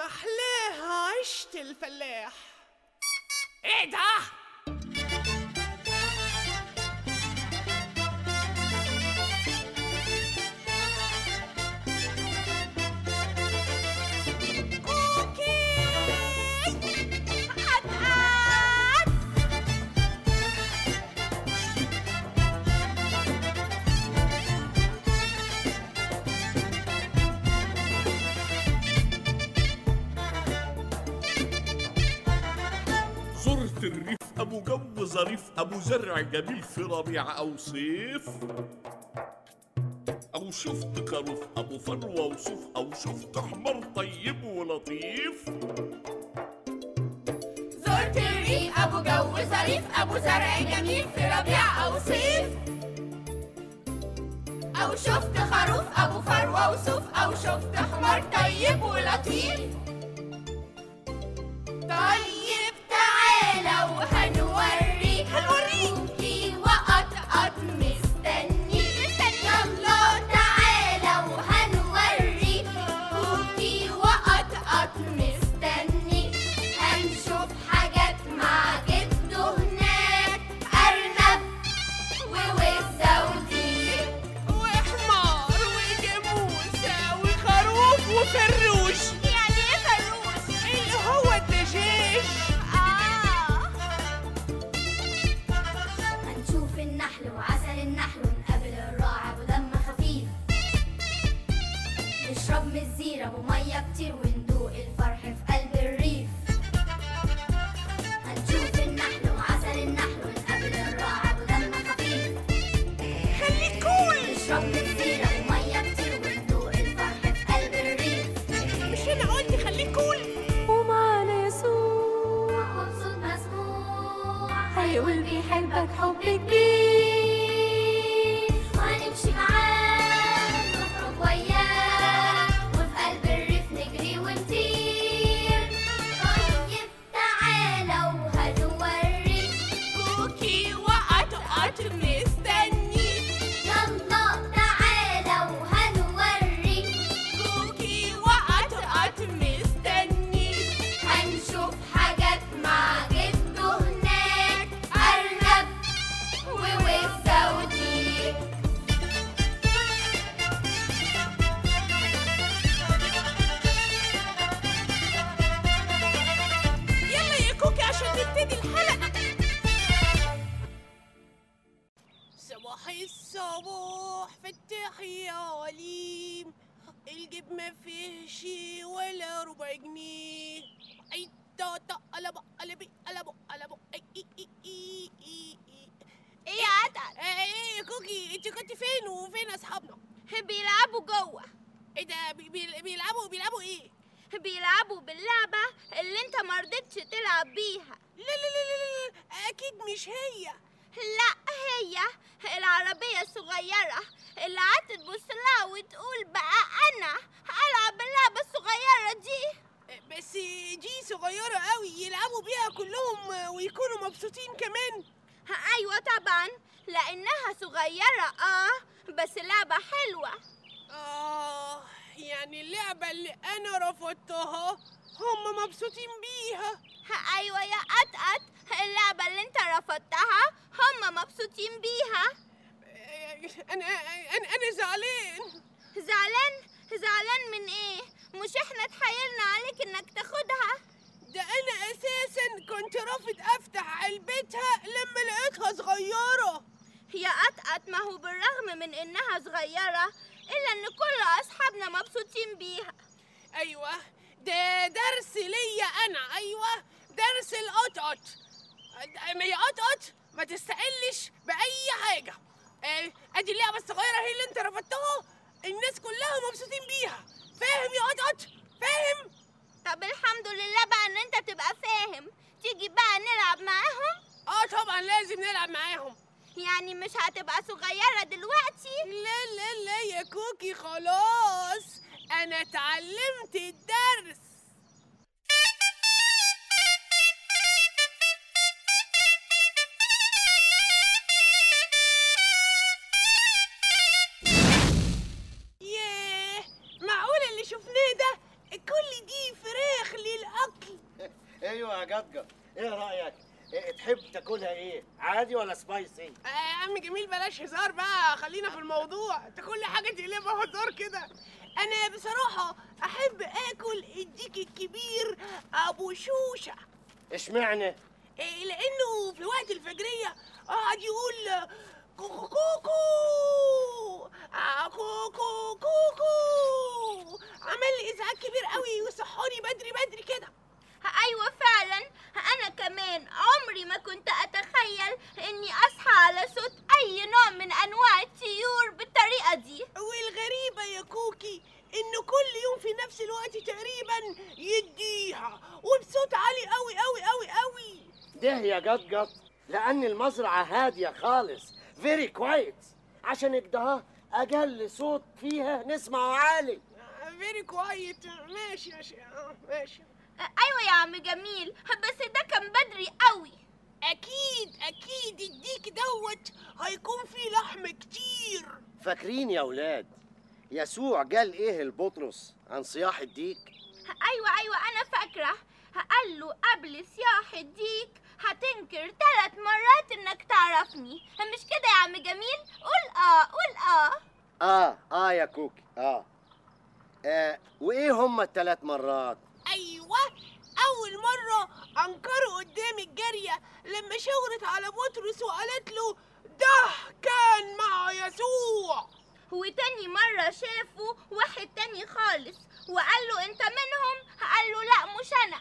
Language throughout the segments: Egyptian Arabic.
محلاها عشت الفلاح ايه ده زرت الريف ابو جو ظريف ابو زرع جميل في ربيع او صيف او شفت خروف ابو فروه وصوف او شفت حمار طيب ولطيف زرت الريف ابو جو ظريف ابو زرع جميل في ربيع او صيف او شفت خروف ابو فروه وصوف او شفت حمار طيب ولطيف طيب تعالى وهنوريك هنوريك وقطقط مستني يلا تعالى وهنوريك كوكي وقطقط مستني هنشوف حاجات مع جده هناك أرنب ووزة وديك وحمار وجاموسة وخروف وفروش يعني ايه فروس؟ اللي هو الدجاج آه هنشوف النحل وعسل النحل ونقابل الراعي ودم خفيف نشرب من الزيرة ومية كتير وندوق الفرح في قلب الريف هنشوف النحل وعسل النحل ونقابل الراعي ودم خفيف خليك كول نشرب من الزيرة ومية كتير وندوق الفرح في قلب الريف مش انا قلت خليك كول ومعنا يسوع مبسوط مسموع هيقول بيحبك حب كبير وهنمشي معاه نخرج وياه وفي قلب الريف نجري ونطير طيب تعالى وهنوريك كوكي وقطقط مستني يلا تعالى وهنوريك كوكي وقطقط مستني هنشوف حاجات مع جده هناك أرنب ووزة وديك يلا يا كوكي عشان نبتدي الحلقة صباح الصباح فتح يا وليم الجيب ما فيهش ولا ربع جنيه اي طاطا قلب قلبي قلب قلب اي اي اي اي اي اي ايه يا عتل ايه يا كوكي انت كنت فين وفين اصحابنا بيلعبوا جوه ايه ده بي- بي- بيلعبوا بيلعبوا ايه بيلعبوا باللعبة اللي انت مرضتش تلعب بيها لا لا لا لا لا اكيد مش هي لا هي العربية الصغيرة اللي قعدت تبص لها وتقول بقى أنا ألعب اللعبة الصغيرة دي بس دي صغيرة قوي يلعبوا بيها كلهم ويكونوا مبسوطين كمان أيوة طبعا لأنها صغيرة آه بس لعبة حلوة آه يعني اللعبة اللي أنا رفضتها هم مبسوطين بيها أيوة يا قطقط اللعبة اللي انت رفضتها هم مبسوطين بيها أنا أنا أنا زعلان زعلان زعلان من ايه مش احنا اتحايلنا عليك انك تاخدها ده أنا أساسا كنت رافض أفتح علبتها لما لقيتها صغيرة يا قطقط ما هو بالرغم من انها صغيرة الا ان كل اصحابنا مبسوطين بيها أيوة ده درس ليا أنا أيوة درس القطقط ما هي قطقط ما تستقلش بأي حاجة آه، أدي اللعبة الصغيرة هي اللي أنت رفضتها الناس كلها مبسوطين بيها فاهم يا قطقط فاهم طب الحمد لله بقى ان انت تبقى فاهم تيجي بقى نلعب معاهم اه طبعا لازم نلعب معاهم يعني مش هتبقى صغيرة دلوقتي لا لا لا يا كوكي خلاص انا اتعلمت الدرس ياه معقول اللي شفناه ده كل دي فراخ ايوه يا جدجد ايه رايك إيه تحب تاكلها ايه عادي ولا سبايسي آه يا عم جميل بلاش هزار بقى خلينا في الموضوع انت كل حاجه تقلبها هزار كده انا بصراحه احب اكل الديك الكبير ابو شوشه اشمعنى إيه لانه في وقت الفجريه قعد يقول آه، كوكو كوكو آه، كوكو كوكو عمل لي ازعاج كبير قوي وصحاني بدري بدري كده ايوه فعلا انا كمان عمري ما كنت اتخيل اني اصحى على صوت اي نوع من انواع الطيور بالطريقه دي والغريبة يا كوكي إنه كل يوم في نفس الوقت تقريبا يديها وبصوت عالي قوي قوي قوي قوي ده يا جدجد لان المزرعه هاديه خالص فيري كويت عشان كده اقل صوت فيها نسمعه عالي فيري كوايت ماشي ماشي آه، ماشي ايوه يا عم جميل بس ده كان بدري قوي أكيد أكيد الديك دوت هيكون فيه لحم كتير فاكرين يا ولاد يسوع قال ايه لبطرس عن صياح الديك ايوه ايوه انا فاكره قال له قبل صياح الديك هتنكر ثلاث مرات انك تعرفني مش كده يا عم جميل قول اه قول اه اه اه يا كوكي اه, آه وايه هم الثلاث مرات أيوة أول مرة أنكروا قدام الجارية لما شاورت على بطرس وقالت له ده كان مع يسوع وتاني مرة شافه واحد تاني خالص وقال له انت منهم قال له لا مش انا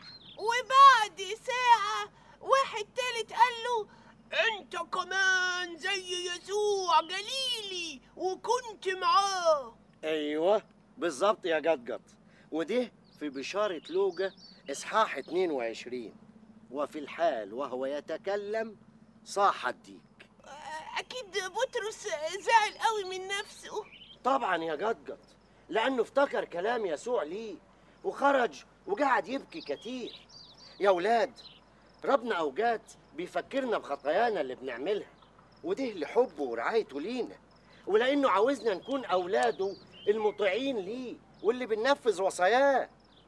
وبعد ساعة واحد تالت قال له انت كمان زي يسوع جليلي وكنت معاه ايوه بالظبط يا جدجد وده في بشارة لوجا اصحاح 22 وفي الحال وهو يتكلم صاح الديك اكيد بطرس زعل قوي من نفسه طبعا يا جدجد لانه افتكر كلام يسوع ليه وخرج وقعد يبكي كتير يا ولاد ربنا اوقات بيفكرنا بخطايانا اللي بنعملها وده لحبه ورعايته لينا ولانه عاوزنا نكون اولاده المطيعين ليه واللي بننفذ وصاياه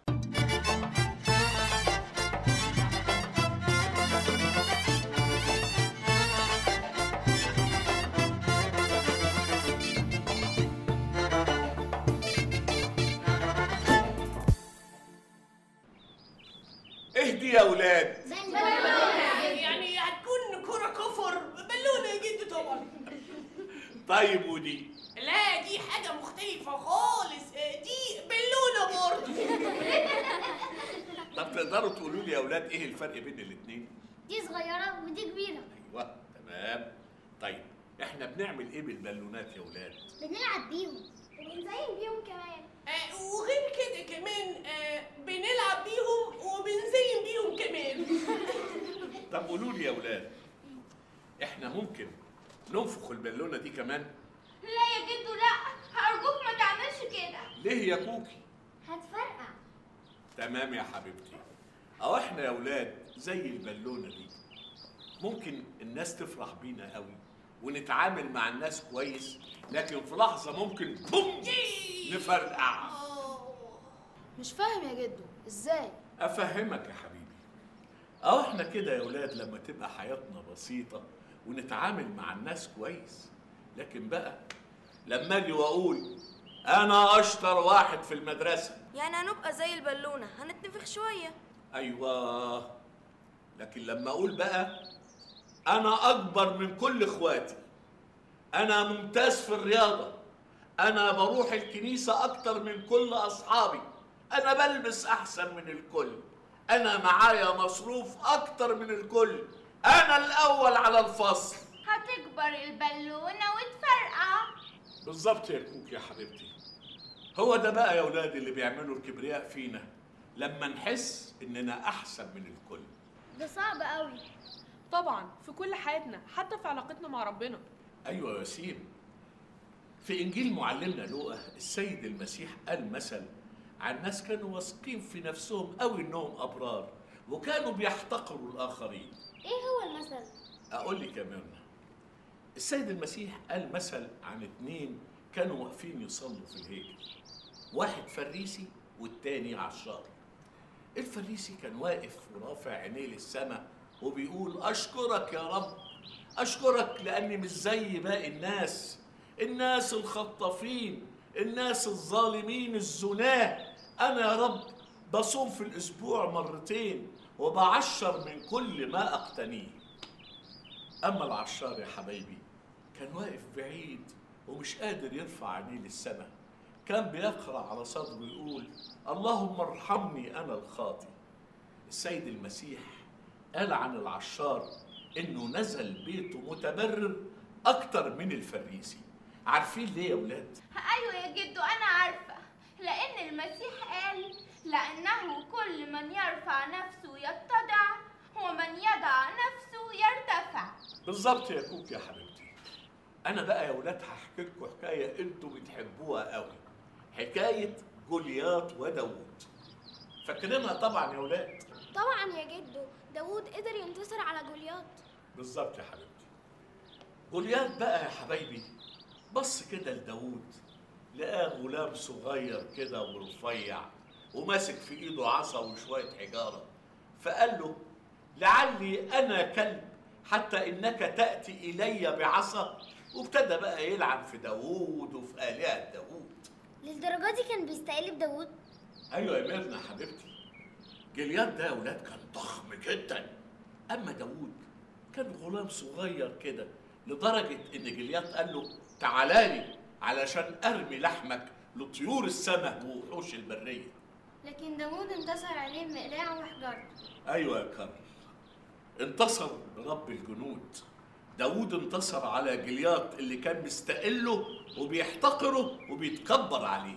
اهدي يا ولاد يعني هتكون كرة كفر بالونة يا جد طبعا طيب ودي لا دي حاجة مختلفة خالص دي بالونة برضه طب تقدروا تقولوا لي يا اولاد ايه الفرق بين الاثنين دي صغيرة ودي كبيرة ايوه تمام طيب احنا بنعمل ايه بالبالونات يا اولاد بنلعب بيهم وبنزين بيهم كمان آه، وغير كده كمان آه، بنلعب بيهم وبنزين بيهم كمان طب قولوا لي يا اولاد احنا ممكن ننفخ البالونه دي كمان لا يا جدو لا ارجوك ما تعملش كده ليه يا كوكي هتفرقع تمام يا حبيبتي اهو احنا يا اولاد زي البالونه دي ممكن الناس تفرح بينا قوي ونتعامل مع الناس كويس لكن في لحظه ممكن بوم نفرقع مش فاهم يا جدو ازاي افهمك يا حبيبي اهو احنا كده يا اولاد لما تبقى حياتنا بسيطه ونتعامل مع الناس كويس لكن بقى لما اجي واقول انا اشطر واحد في المدرسه يعني هنبقى زي البالونة هنتنفخ شوية ايوه لكن لما اقول بقى انا اكبر من كل اخواتي انا ممتاز في الرياضه انا بروح الكنيسه اكتر من كل اصحابي انا بلبس احسن من الكل انا معايا مصروف اكتر من الكل انا الاول على الفصل هتكبر البالونة وتفرقع بالظبط يا كوك يا حبيبتي هو ده بقى يا اولاد اللي بيعملوا الكبرياء فينا لما نحس اننا احسن من الكل ده صعب قوي طبعا في كل حياتنا حتى في علاقتنا مع ربنا ايوه يا وسيم في انجيل معلمنا لوقا السيد المسيح قال مثل عن ناس كانوا واثقين في نفسهم قوي انهم ابرار وكانوا بيحتقروا الاخرين ايه هو المثل اقول لك يا ميرنا السيد المسيح قال مثل عن اتنين كانوا واقفين يصلوا في الهيكل واحد فريسي والتاني عشار الفريسي كان واقف ورافع عينيه للسماء وبيقول أشكرك يا رب أشكرك لأني مش زي باقي الناس الناس الخطافين الناس الظالمين الزناه أنا يا رب بصوم في الأسبوع مرتين وبعشر من كل ما أقتنيه أما العشار يا حبايبي كان واقف بعيد ومش قادر يرفع عينيه للسماء كان بيقرأ على صدره ويقول اللهم ارحمني أنا الخاطي السيد المسيح قال عن العشار إنه نزل بيته متبرر أكتر من الفريسي عارفين ليه يا ولاد؟ ايوه يا جدو انا عارفه لان المسيح قال لانه كل من يرفع نفسه يتضع ومن يضع نفسه يرتفع بالظبط يا كوك يا حبيبتي انا بقى يا ولاد هحكي لكم حكايه انتوا بتحبوها قوي حكايه جولياط وداوود فاكرينها طبعا يا ولاد طبعا يا جدو داوود قدر ينتصر على جولياط بالظبط يا حبيبتي جولياط بقى يا حبايبي بص كده لداوود لقاه غلام صغير كده ورفيع وماسك في ايده عصا وشويه حجاره فقال له لعلي انا كلب حتى انك تاتي الي بعصا وابتدى بقى يلعب في داوود وفي الهه داوود للدرجة دي كان بيستقلب داوود ايوه يا ميرنا حبيبتي جليات ده يا ولاد كان ضخم جدا اما داوود كان غلام صغير كده لدرجه ان جليات قال له تعالى لي علشان ارمي لحمك لطيور السماء ووحوش البريه لكن داوود انتصر عليه بمقلاع وحجارته ايوه يا كارل انتصر برب الجنود داوود انتصر على جليات اللي كان مستقله وبيحتقره وبيتكبر عليه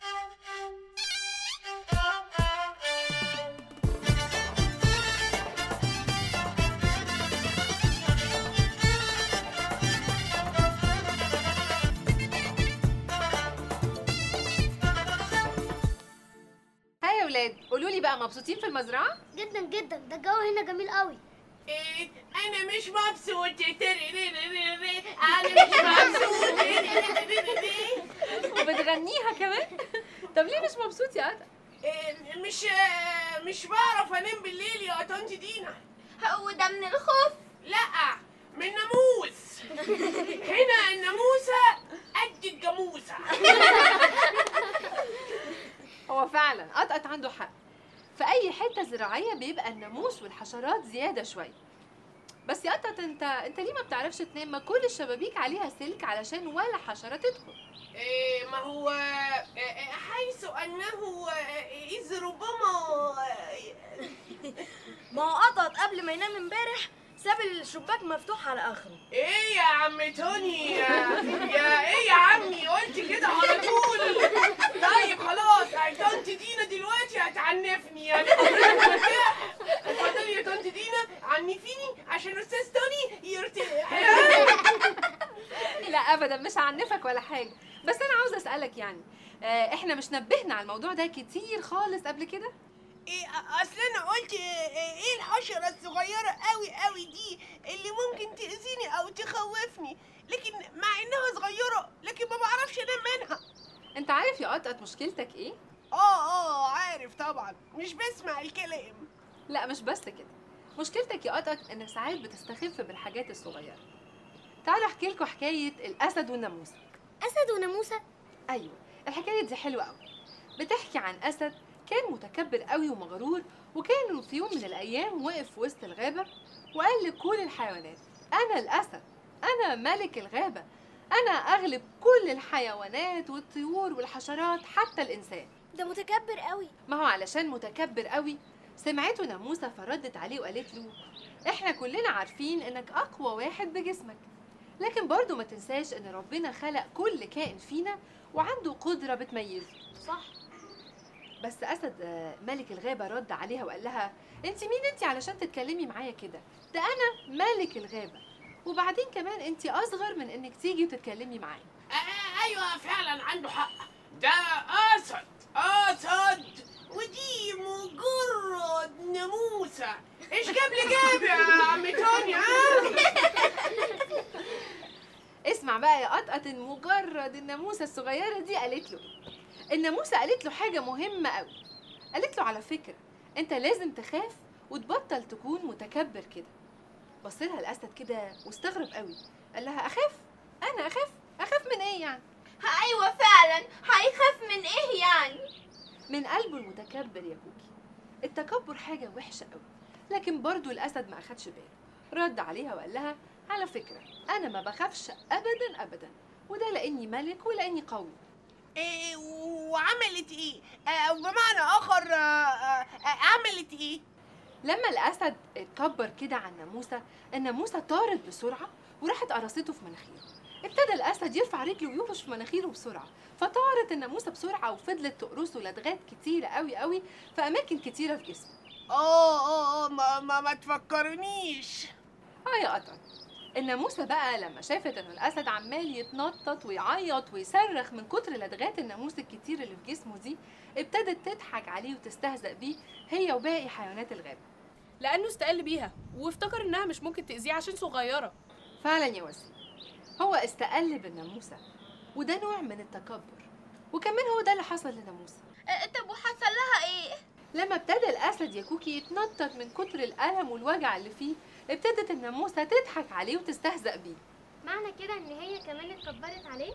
ها يا ولاد قولوا لي بقى مبسوطين في المزرعه جدا جدا ده الجو هنا جميل قوي إيه انا مش مبسوط تريريريريري. انا مش مبسوط تريريريريري. وبتغنيها كمان طب ليه مش مبسوط يا ادم إيه، مش آه، مش بعرف انام بالليل يا طنط دينا هو ده من الخوف لا من ناموس هنا الناموسه قد الجاموسه هو فعلا قطقط عنده حق في اي حته زراعيه بيبقى الناموس والحشرات زياده شويه بس يا قطط انت انت ليه ما بتعرفش تنام ما كل الشبابيك عليها سلك علشان ولا حشره تدخل إيه، ما هو آه، آه، حيث انه آه، اذ ربما ما هو قطط قبل ما ينام امبارح ساب الشباك مفتوح على اخره ايه يا عم توني يا, يا ايه يا عمي قلت كده على طول طيب خلاص طنط دينا دلوقتي هتعنفني يعني اتفضلي يا طنط دينا عنفيني عشان استاذ توني يرتاح لا ابدا مش هعنفك ولا حاجه بس انا عاوزه اسالك يعني آه، احنا مش نبهنا على الموضوع ده كتير خالص قبل كده ايه اصل انا قلت ايه الحشره الصغيره قوي قوي دي اللي ممكن تاذيني او تخوفني لكن مع انها صغيره لكن ما بعرفش انام منها انت عارف يا قطقط مشكلتك ايه اه اه عارف طبعا مش بسمع الكلام لا مش بس كده مشكلتك يا قطقط انك ساعات بتستخف بالحاجات الصغيره تعالوا احكي لكم حكايه الاسد والناموسه أسد وناموسة ايوه الحكايه دي حلوه قوي بتحكي عن اسد كان متكبر قوي ومغرور وكان في يوم من الايام وقف في وسط الغابه وقال لكل الحيوانات انا الاسد انا ملك الغابه انا اغلب كل الحيوانات والطيور والحشرات حتى الانسان ده متكبر قوي ما هو علشان متكبر قوي سمعته ناموسة فردت عليه وقالت له احنا كلنا عارفين انك اقوى واحد بجسمك لكن برضو ما تنساش ان ربنا خلق كل كائن فينا وعنده قدرة بتميزه صح بس اسد آه، ملك الغابة رد عليها وقال لها انت مين انت علشان تتكلمي معايا كده ده انا ملك الغابة وبعدين كمان انت اصغر من انك تيجي وتتكلمي معايا آه ايوه فعلا عنده حق ده اسد اسد ودي مجرد ناموسه ايش جاب لي جاب يا عم توني ها اسمع بقى يا قطقط إن مجرد الناموسه الصغيره دي قالت له إيه؟ الناموسه قالت له حاجه مهمه قوي قالت له على فكره انت لازم تخاف وتبطل تكون متكبر كده بص لها الاسد كده واستغرب قوي قال لها اخاف انا اخاف اخاف من ايه يعني ايوه فعلا هيخاف من ايه يعني من قلبه المتكبر يا كوكي التكبر حاجة وحشة قوي لكن برضو الأسد ما أخدش باله رد عليها وقال لها على فكرة أنا ما بخافش أبدا أبدا وده لأني ملك ولأني قوي إيه وعملت ايه آه بمعنى اخر آه آه آه، عملت ايه لما الأسد اتكبر كده عن ناموسة الناموسة طارت بسرعة وراحت قرصته في مناخيره ابتدى الأسد يرفع رجله ويهرش في مناخيره بسرعة فطارت الناموسة بسرعة وفضلت تقرصه لدغات كتيرة قوي قوي في أماكن كتيرة في جسمه اه اه اه ما ما, ما تفكرنيش اه يا قطر الناموسة بقى لما شافت انه الاسد عمال يتنطط ويعيط ويصرخ من كتر لدغات الناموس الكتير اللي في جسمه دي ابتدت تضحك عليه وتستهزأ بيه هي وباقي حيوانات الغابة لانه استقل بيها وافتكر انها مش ممكن تاذيه عشان صغيره فعلا يا وسيم هو استقل بالناموسة وده نوع من التكبر وكمان هو ده اللي حصل لناموسة آه، طب وحصل لها ايه لما ابتدى الاسد يا كوكي يتنطط من كتر الالم والوجع اللي فيه ابتدت الناموسة تضحك عليه وتستهزأ بيه معنى كده ان هي كمان اتكبرت عليه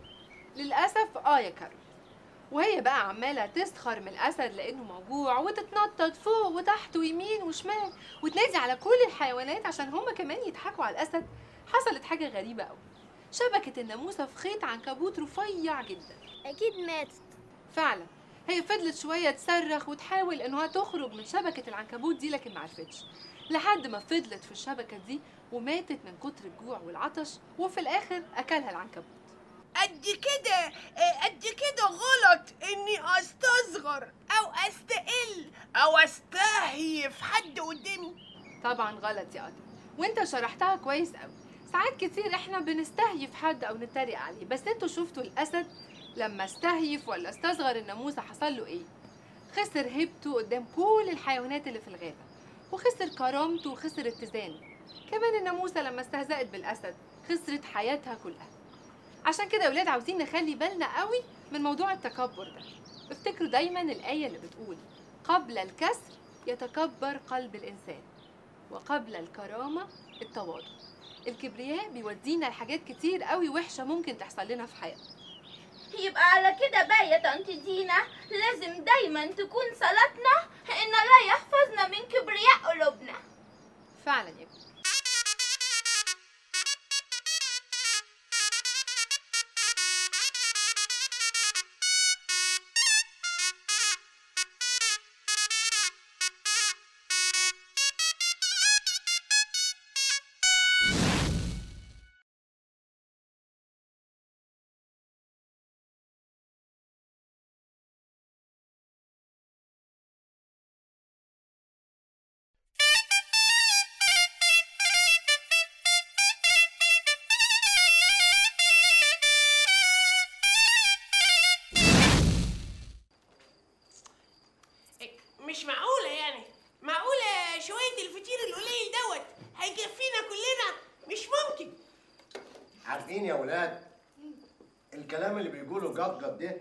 للأسف اه يا كارول وهي بقى عمالة تسخر من الأسد لأنه موجوع وتتنطط فوق وتحت ويمين وشمال وتنادي على كل الحيوانات عشان هما كمان يضحكوا على الأسد حصلت حاجة غريبة أوي شبكت الناموسة في خيط عنكبوت رفيع جدا اكيد ماتت فعلا هي فضلت شوية تصرخ وتحاول إنها تخرج من شبكة العنكبوت دي لكن معرفتش لحد ما فضلت في الشبكة دي وماتت من كتر الجوع والعطش وفي الآخر أكلها العنكبوت قد كده آه، قد كده غلط اني استصغر او استقل او استهيف حد قدامي طبعا غلط يا قطر وانت شرحتها كويس قوي ساعات كتير احنا بنستهيف حد او نتريق عليه بس انتوا شفتوا الاسد لما استهيف ولا استصغر الناموسه حصل له ايه خسر هيبته قدام كل الحيوانات اللي في الغابه وخسر كرامته وخسر اتزانه كمان الناموسه لما استهزأت بالاسد خسرت حياتها كلها عشان كده يا ولاد عاوزين نخلي بالنا قوي من موضوع التكبر ده افتكروا دايما الآية اللي بتقول قبل الكسر يتكبر قلب الإنسان وقبل الكرامة التواضع الكبرياء بيودينا لحاجات كتير قوي وحشة ممكن تحصل لنا في حياتنا يبقى على كده بقى يا طنط دينا لازم دايما تكون صلاتنا ان لا يحفظنا من كبرياء قلوبنا فعلا يا ابني إيه، مش معقولة يعني معقولة شوية الفطير القليل دوت هيكفينا كلنا مش ممكن عارفين يا ولاد الكلام اللي بيقوله جدجد ده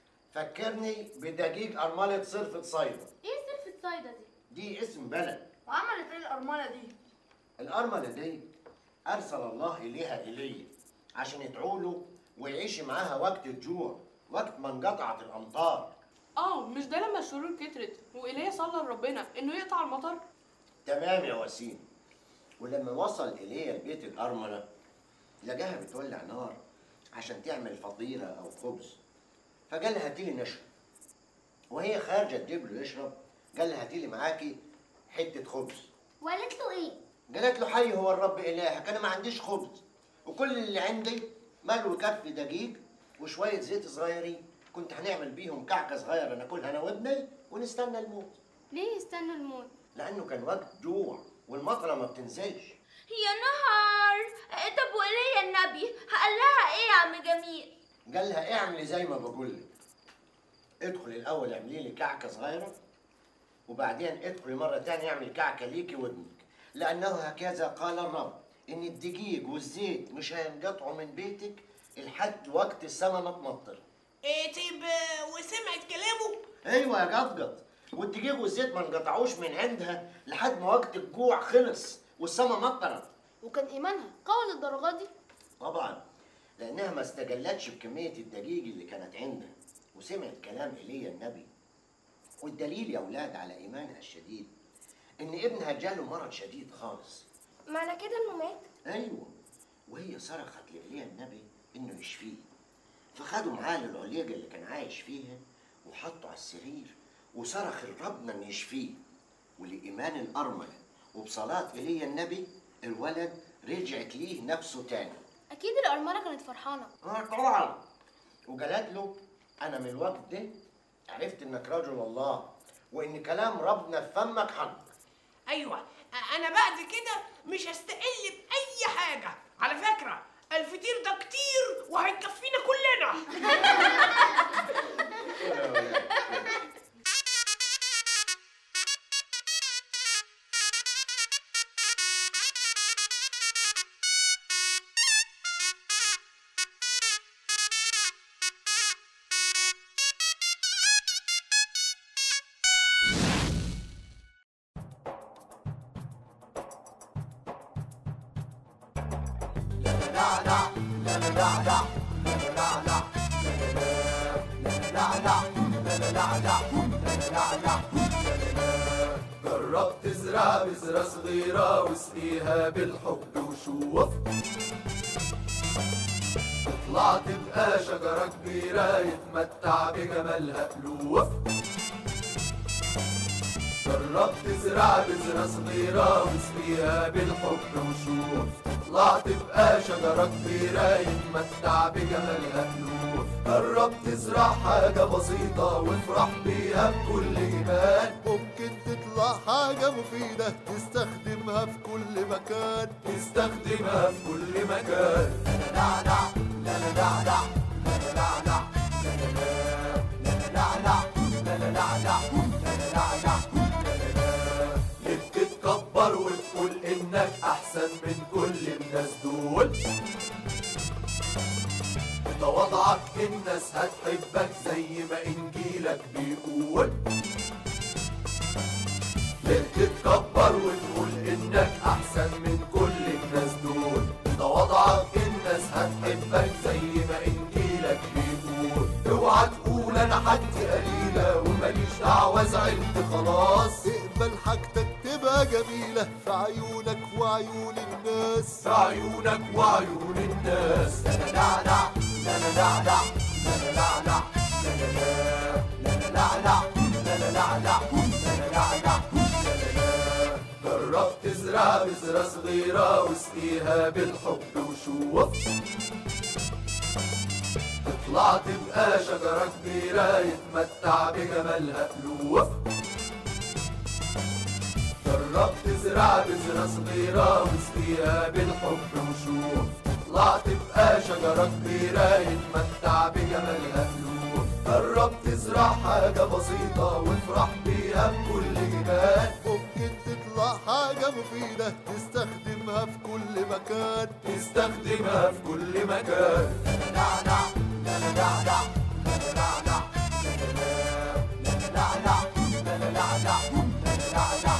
فكرني بدقيق أرملة صرفة صيدا ايه سلفة صيدا دي دي اسم بلد وعملت ايه الارمله دي الأرملة دي أرسل الله إليها إيليا عشان يدعوا له ويعيش معاها وقت الجوع وقت ما انقطعت الأمطار اه مش ده لما الشرور كترت وايليا صلى لربنا انه يقطع المطر تمام يا وسيم ولما وصل إيليا لبيت الأرملة لقاها بتولع نار عشان تعمل فطيرة أو خبز فقال لها هاتيلي نشرب وهي خارجة تجيب له يشرب قال لها هاتيلي معاكي حتة خبز وقالت له ايه قالت له حي هو الرب إلهك أنا ما عنديش خبز وكل اللي عندي ملو كف دقيق وشوية زيت صغيرين كنت هنعمل بيهم كعكة صغيرة ناكلها أنا وابني ونستنى الموت ليه يستنوا الموت لأنه كان وقت جوع والمطرة ما بتنزلش يا نهار آه، طب وليه النبي قال لها ايه يا عم جميل قال لها اعملي زي ما بقول لك ادخلي الاول اعملي لي كعكه صغيره وبعدين ادخلي مره تانية اعملي كعكه ليكي وابنك لانه هكذا قال الرب ان الدقيق والزيت مش هينقطعوا من بيتك لحد وقت السما ما تمطر إيه طيب آه، وسمعت كلامه ايوه يا جدجد والدقيق والزيت ما انقطعوش من عندها لحد ما وقت الجوع خلص والسما مطرت وكان ايمانها قوي للدرجه دي طبعا لانها ما استجلتش بكميه الدقيق اللي كانت عندها وسمعت كلام ايليا النبي والدليل يا اولاد على ايمانها الشديد ان ابنها جاله مرض شديد خالص معنى كده انه مات ايوه وهي صرخت لايليا النبي انه يشفيه فخدوا معاه للعليقه اللي كان عايش فيها وحطوا على السرير وصرخ لربنا انه يشفيه ولايمان الارمله وبصلاه ايليا النبي الولد رجعت ليه نفسه تاني اكيد الارمله كانت فرحانه اه طبعا وقالت له انا من الوقت ده عرفت انك رجل الله وان كلام ربنا في فمك حق ايوه انا بعد كده مش هستقل باي حاجه على فكره الفطير ده كتير وهيكفينا كلنا جرب تزرع بذرة صغيرة واسقيها بالحب وشوف تطلع تبقى شجرة كبيرة يتمتع بجمالها ألوف جرب تزرع بذرة صغيرة واسقيها بالحب وشوف تطلع تبقى شجرة كبيرة يتمتع بجمالها ألوف جرب تزرع حاجة بسيطة وافرح بيها بكل إيمان ممكن تطلع حاجة مفيدة تستخدمها في كل مكان تستخدمها في كل مكان لا لا لا لا لا لا لا لا لا لا لا لا ليه بتتكبر وتقول انك احسن من كل الناس دول انت وضعك الناس هتحبك زي ما انجيلك بيقول ليه بتتكبر وتقول انك احسن من كل الناس دول انت وضعك الناس هتحبك زي ما انجيلك بيقول اوعى تقول انا حاجتي قليله وماليش دعوه زعلت خلاص اقبل حاجتك تبقى جميلة في عيونك وعيون الناس في عيونك وعيون الناس لا لا لا لا لا لا لا لا لا لا لا لا لا لا لا جرب تزرع بذرة صغيرة واسقيها بالحب وشوف تطلع تبقى شجرة كبيرة يتمتع بجمالها ألوف جرب تزرع بذرة صغيرة واسقيها بالحب وشوف تطلع تبقى شجرة كبيرة يتمتع بجمالها ألوف جرب تزرع حاجة بسيطة وافرح بيها بكل إيمان ممكن تطلع حاجة مفيدة تستخدمها في كل مكان تستخدمها في كل مكان لا لا لا لا لا لا لا لا لا لا لا لا لا لا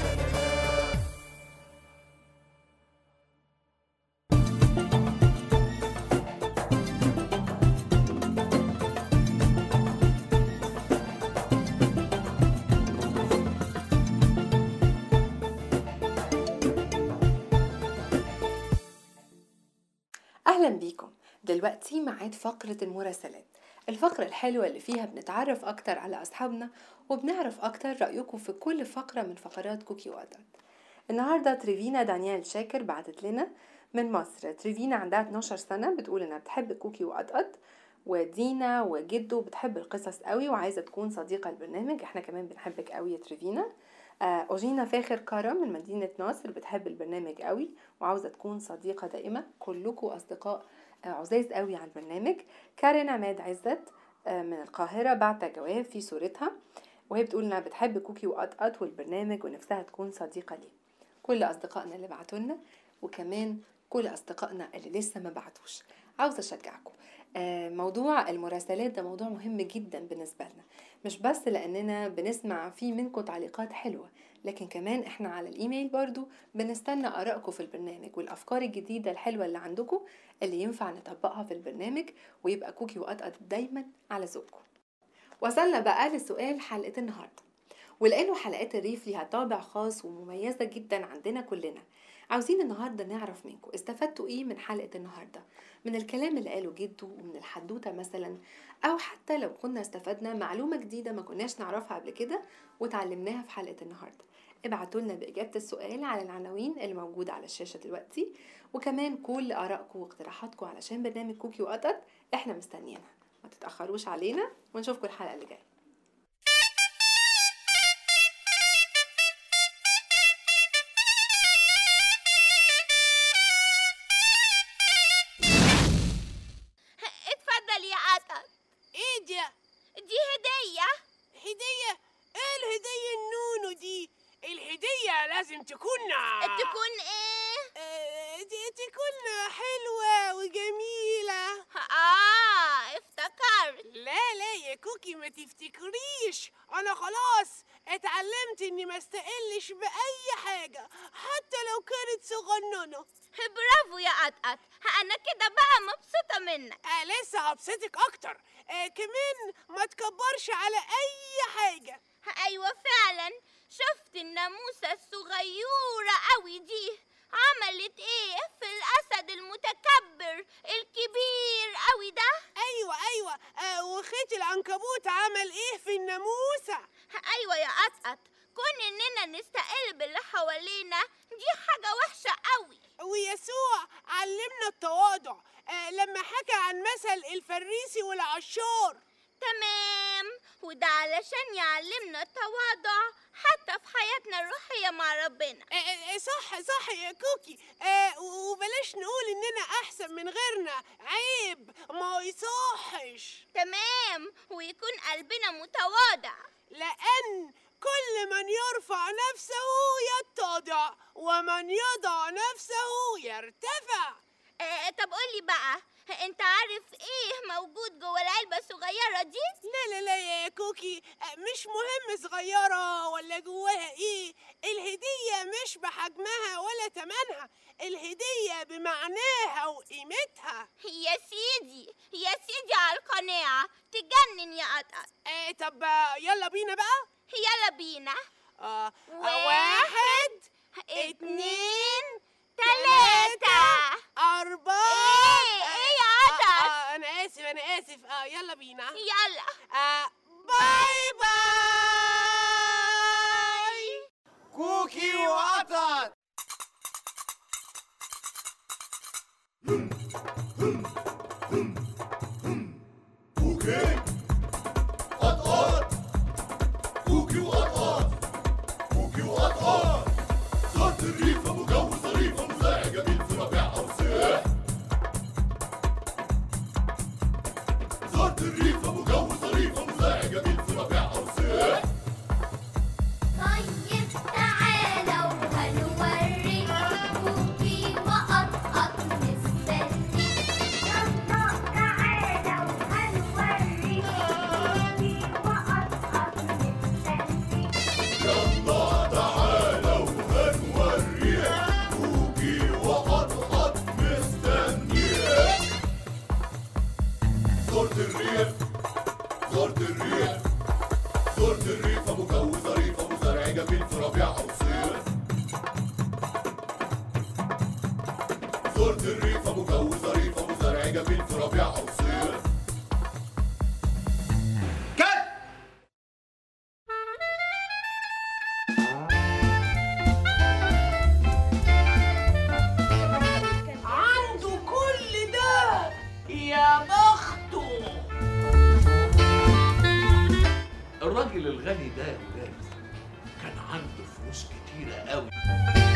أهلا بيكم دلوقتي ميعاد فقرة المراسلات الفقرة الحلوة اللي فيها بنتعرف أكتر على أصحابنا وبنعرف أكتر رأيكم في كل فقرة من فقرات كوكي وقطط النهاردة تريفينا دانيال شاكر بعتت لنا من مصر تريفينا عندها 12 سنة بتقول إنها بتحب كوكي وقطقط ودينا وجدو بتحب القصص قوي وعايزة تكون صديقة البرنامج احنا كمان بنحبك قوي يا تريفينا آه، أوجينا فاخر كرم من مدينة ناصر بتحب البرنامج قوي وعاوزة تكون صديقة دائمة كلكم أصدقاء آه، عزاز قوي على البرنامج كارين عماد عزت آه، من القاهرة بعت جواب في صورتها وهي بتقول انها بتحب كوكي وقطقط والبرنامج ونفسها تكون صديقة ليه كل أصدقائنا اللي بعتولنا وكمان كل أصدقائنا اللي لسه ما بعتوش عاوزة أشجعكم آه، موضوع المراسلات ده موضوع مهم جدا بالنسبة لنا مش بس لأننا بنسمع فيه منكم تعليقات حلوة لكن كمان احنا على الإيميل برضو بنستنى آرائكم في البرنامج والأفكار الجديدة الحلوة اللي عندكم اللي ينفع نطبقها في البرنامج ويبقى كوكي وقطقط دايما على ذوقكم وصلنا بقى لسؤال حلقة النهاردة ولأنه حلقات الريف ليها طابع خاص ومميزة جدا عندنا كلنا عاوزين النهاردة نعرف منكم استفدتوا ايه من حلقة النهاردة من الكلام اللي قاله جده ومن الحدوتة مثلا أو حتى لو كنا استفدنا معلومة جديدة ما كناش نعرفها قبل كده وتعلمناها في حلقة النهاردة ابعتوا لنا بإجابة السؤال على العناوين اللي موجودة على الشاشة دلوقتي وكمان كل آرائكم واقتراحاتكم علشان برنامج كوكي وقطط احنا مستنيينها ما تتأخروش علينا ونشوفكم الحلقة اللي جاية اتفضل يا قطط ايه دي دي هدية هدية ايه الهدية النونو دي الهدية لازم تكون تكون ايه آه، دي تكون حلوة وجميلة اه افتكرت لا لا يا كوكي ما تفتكريش انا خلاص اتعلمت اني ما استقلش باي حاجة حتى لو كانت صغننة برافو يا قطقط انا كده بقى مبسوطة منك آه لسه هبسطك اكتر آه كمان ما تكبرش على اي حاجة ايوه فعلا شفت الناموسة الصغيرة قوي دي عملت ايه في الاسد المتكبر الكبير قوي ده ايوه ايوه آه وخيط العنكبوت عمل ايه في الناموسة ايوه يا قطقط كون اننا نستقل باللي حوالينا دي حاجة وحشة قوي ويسوع علمنا التواضع آه لما حكى عن مثل الفريسي والعشار تمام وده علشان يعلمنا التواضع حتى في حياتنا الروحية مع ربنا آه، آه، صح صح يا كوكي آه وبلاش نقول اننا احسن من غيرنا عيب ما يصحش تمام ويكون قلبنا متواضع لان كل من يرفع نفسه يتضع ومن يضع نفسه يرتفع آه طب قولي بقى انت عارف ايه موجود جوه العلبة الصغيرة دي؟ لا لا لا يا كوكي آه، مش مهم صغيرة ولا جواها ايه الهدية مش بحجمها ولا تمنها الهدية بمعناها وقيمتها يا سيدي يا سيدي على القناعة تجنن يا قطقط آه طب آه، يلا بينا بقى يلا بينا آه واحد اتنين تلاتة أربعة ايه ايه يا آه، قطقط آه أنا آسف أنا آسف آه يلا بينا يلا آه باي باي كوكي وقطط كوكي قطقط كوكي وقطقط كوكي وقطقط صوت الريف ابو جو ظريف ابو زارع جميل في ربيع او صيف صوت الريف ابو جو ظريف ابو زارع جميل في ربيع او صيف طيب تعالى وهنوريك كوكي وقطقط مستني يلا تعالى وهنوريك كوكي وقطقط مستني يلا تعالى وهنوريك كوكي وقطقط مستنيك زرت الريف زرت الريف زرت الريف ابو جو ظريف ابو زرع جميل في ربيع او صيف زرت الريف ابو جو ظريف ابو زرع جميل في ربيع او صيف كت عنده كل ده يا بخته الراجل الغني ده يا ولاد كان عنده فلوس كتيرة قوي